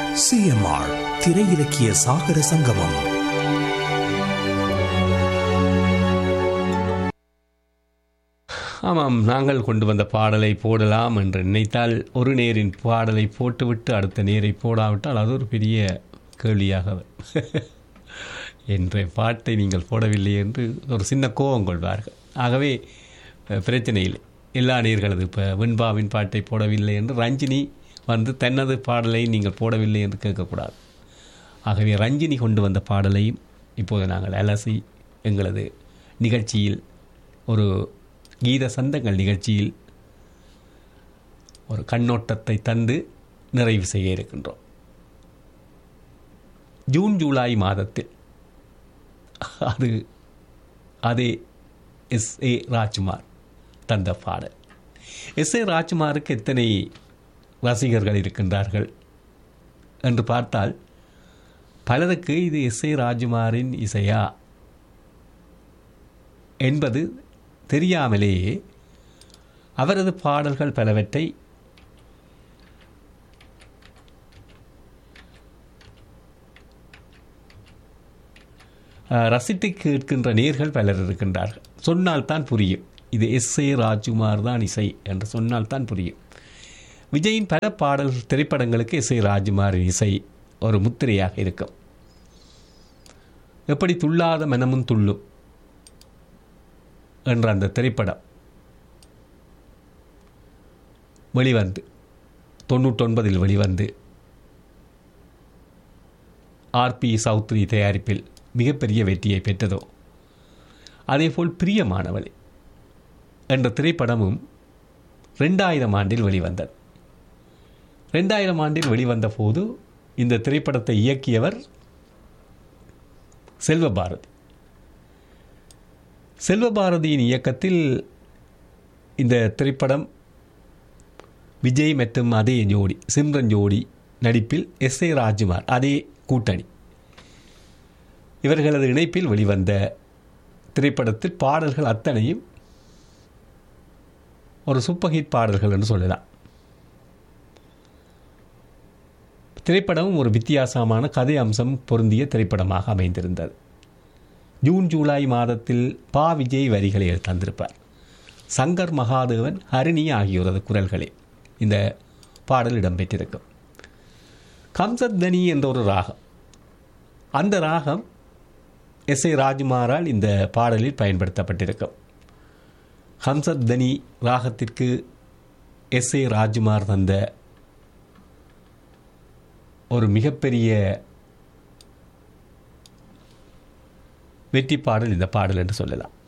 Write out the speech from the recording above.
CMR திரை இலக்கிய சாகர சங்கமம் ஆமாம் நாங்கள் கொண்டு வந்த பாடலை போடலாம் என்று நினைத்தால் ஒரு நேரின் பாடலை போட்டுவிட்டு அடுத்த நேரை போடாவிட்டால் அது ஒரு பெரிய கேள்வியாக வரும். என்ற பாட்டை நீங்கள் போடவில்லை என்று ஒரு சின்ன கோபம் கொள்வார்கள் ஆகவே அஹ், பிரச்சனை இல்லை எல்லா நேர்களது இப்போ வெண்பாவின் பாட்டை போடவில்லை என்று ரஞ்சினி வந்து தனது பாடலை நீங்கள் போடவில்லை என்று கேட்கக்கூடாது ஆகவே ரஞ்சினி கொண்டு வந்த பாடலையும் இப்போது நாங்கள் அலசி எங்களது நிகழ்ச்சியில் ஒரு கீத சந்தங்கள் நிகழ்ச்சியில் ஒரு கண்ணோட்டத்தை தந்து நிறைவு செய்ய இருக்கின்றோம் ஜூன் ஜூலை மாதத்தில் அது அதே எஸ் ஏ ராஜ்குமார் தந்த பாடல் எஸ் ஏ ராஜ்குமாருக்கு எத்தனை ரசிகர்கள் இருக்கின்றார்கள் என்று பார்த்தால் பலருக்கு இது எஸ் ஏ ராஜ்குமாரின் இசையா என்பது தெரியாமலேயே அவரது பாடல்கள் பலவற்றை அஹ், ரசித்து கேட்கின்ற நேர்கள் பலர் இருக்கின்றார்கள் சொன்னால்தான் புரியும் இது எஸ் ஏ ராஜ்குமார் தான் இசை என்று சொன்னால்தான் புரியும் விஜயின் பல பாடல் திரைப்படங்களுக்கு எஸ் ஏ ராஜ்குமாரின் இசை ஒரு முத்திரையாக இருக்கும் எப்படி துள்ளாத மனமும் துள்ளும் என்ற அந்த திரைப்படம் வெளிவந்து தொண்ணூற்றொன்பதில் வெளிவந்து ஆர்பி சௌத்ரி தயாரிப்பில் மிகப்பெரிய வெற்றியை பெற்றதோ அதேபோல் பிரியமானவளே என்ற திரைப்படமும் ரெண்டாயிரம் ஆண்டில் வெளிவந்தது ரெண்டாயிரம் ஆண்டில் வெளிவந்த போது இந்த திரைப்படத்தை இயக்கியவர் செல்வபாரதி செல்வபாரதியின் இயக்கத்தில் இந்த திரைப்படம் விஜய் மற்றும் அதே ஜோடி சிம்ரன் ஜோடி நடிப்பில் எஸ் ஏ ராஜ்குமார் அதே கூட்டணி இவர்களது இணைப்பில் வெளிவந்த திரைப்படத்தில் பாடல்கள் அத்தனையும் ஒரு சூப்பர் ஹிட் பாடல்கள் என்று சொல்லலாம் திரைப்படமும் ஒரு வித்தியாசமான கதை அம்சம் பொருந்திய திரைப்படமாக அமைந்திருந்தது ஜூன் ஜூலை மாதத்தில் பா விஜய் வரிகளை தந்திருப்பார் சங்கர் மகாதேவன் ஹரிணி ஆகியோரது குரல்களில் இந்த பாடல் இடம்பெற்றிருக்கும் கம்சத்தனி என்ற ஒரு ராகம் அந்த ராகம் எஸ் ஏ ராஜ்குமாரால் இந்த பாடலில் பயன்படுத்தப்பட்டிருக்கும் ஹம்சத்தனி ராகத்திற்கு எஸ் ஏ ராஜ்குமார் தந்த ஒரு மிகப்பெரிய வெற்றி பாடல் இந்த பாடல் என்று சொல்லலாம்